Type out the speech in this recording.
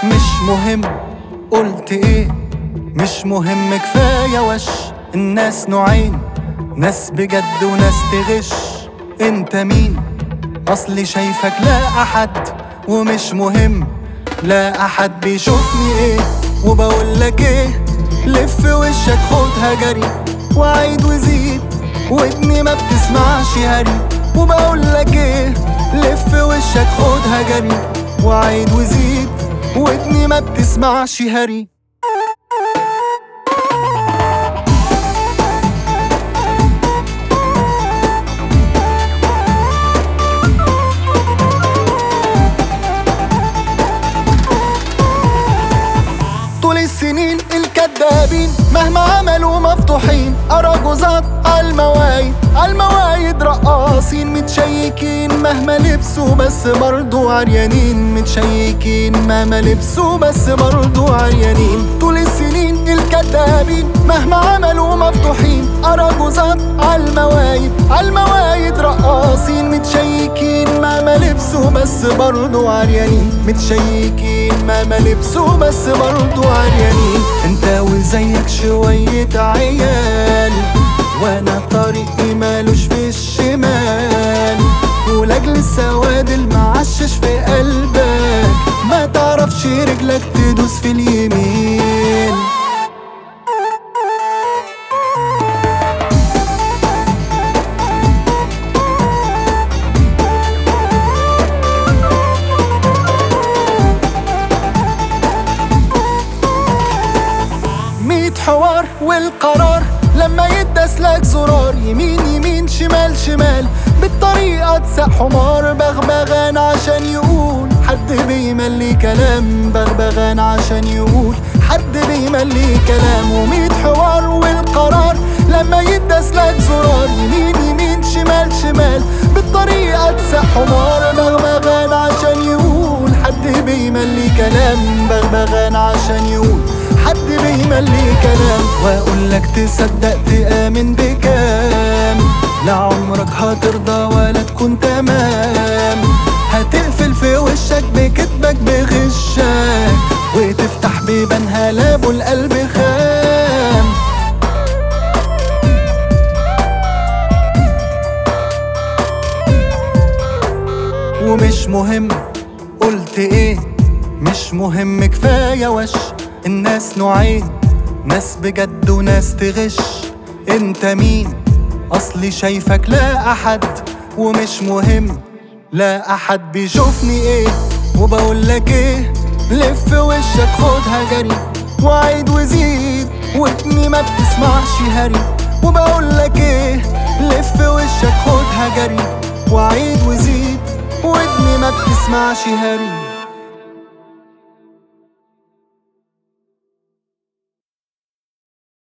مش مهم قلت ايه مش مهم كفاية وش الناس نوعين ناس بجد وناس تغش انت مين اصلي شايفك لا احد ومش مهم لا احد بيشوفني ايه وبقولك ايه لف وشك خدها جري وعيد وزيد ودني ما بتسمعش هري وبقولك ايه لف وشك خدها جري وعيد وزيد ودني ما بتسمعش هري طول السنين الكدابين مهما عملوا مفتوحين أراجوزات عالموايد عالموايد رقاصين متشيكين مهما لبسوا بس برضو عريانين متشيكين مهما لبسوا بس برضو عريانين طول السنين الكدابين مهما عملوا مفتوحين أراجوزات عالموايد عالموايد رقاصين متشيكين مهما لبسوا بس برضو عريانين متشيكين مهما لبسوا بس برضو عريانين انت وزيك شوية عيال وانا طريقي مالوش في الشمال ولاجل السواد المعشش في قلبك ما تعرفش رجلك تدوس في اليمين ميت حوار والقرار لما يدس لك زرار يمين يمين شمال شمال بالطريقة تسق حمار بغبغان عشان يقول حد بيملي كلام بغبغان عشان يقول حد بيملي كلام وميت حوار والقرار لما يدس لك زرار يمين يمين شمال شمال بالطريقة تسق حمار بغبغان عشان يقول حد بيملي كلام بغبغان عشان يقول حد بيملي كلام واقول لك تصدق تآمن بكام لا عمرك هترضى ولا تكون تمام هتقفل في وشك بكدبك بغشك وتفتح بيبان هلاب والقلب خام ومش مهم قلت ايه مش مهم كفاية وش الناس نوعين ناس بجد وناس تغش انت مين اصلي شايفك لا احد ومش مهم لا احد بيشوفني ايه وبقولك ايه لف وشك خدها جري وعيد وزيد ودني ما بتسمعش هري وبقولك ايه لف وشك خدها جري وعيد وزيد ودني ما بتسمعش هري